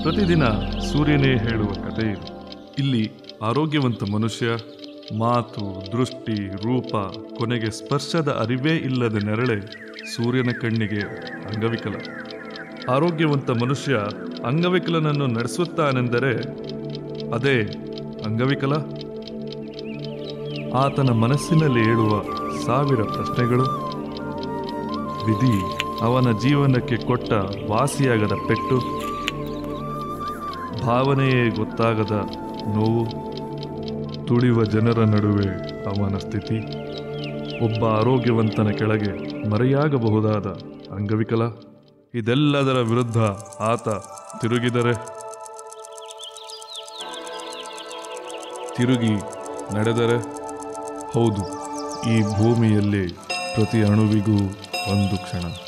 ಪ್ರತಿದಿನ ಸೂರ್ಯನೇ ಹೇಳುವ ಕಥೆ ಇದು ಇಲ್ಲಿ ಆರೋಗ್ಯವಂತ ಮನುಷ್ಯ ಮಾತು ದೃಷ್ಟಿ ರೂಪ ಕೊನೆಗೆ ಸ್ಪರ್ಶದ ಅರಿವೇ ಇಲ್ಲದ ನೆರಳೆ ಸೂರ್ಯನ ಕಣ್ಣಿಗೆ ಅಂಗವಿಕಲ ಆರೋಗ್ಯವಂತ ಮನುಷ್ಯ ಅಂಗವಿಕಲನನ್ನು ನಡೆಸುತ್ತಾನೆಂದರೆ ಅದೇ ಅಂಗವಿಕಲ ಆತನ ಮನಸ್ಸಿನಲ್ಲಿ ಏಳುವ ಸಾವಿರ ಪ್ರಶ್ನೆಗಳು ವಿಧಿ ಅವನ ಜೀವನಕ್ಕೆ ಕೊಟ್ಟ ವಾಸಿಯಾಗದ ಪೆಟ್ಟು ಭಾವನೆಯೇ ಗೊತ್ತಾಗದ ನೋವು ತುಳಿಯುವ ಜನರ ನಡುವೆ ಅವನ ಸ್ಥಿತಿ ಒಬ್ಬ ಆರೋಗ್ಯವಂತನ ಕೆಳಗೆ ಮರೆಯಾಗಬಹುದಾದ ಅಂಗವಿಕಲ ಇದೆಲ್ಲದರ ವಿರುದ್ಧ ಆತ ತಿರುಗಿದರೆ ತಿರುಗಿ ನಡೆದರೆ ಹೌದು ಈ ಭೂಮಿಯಲ್ಲಿ ಪ್ರತಿ ಅಣುವಿಗೂ ಒಂದು ಕ್ಷಣ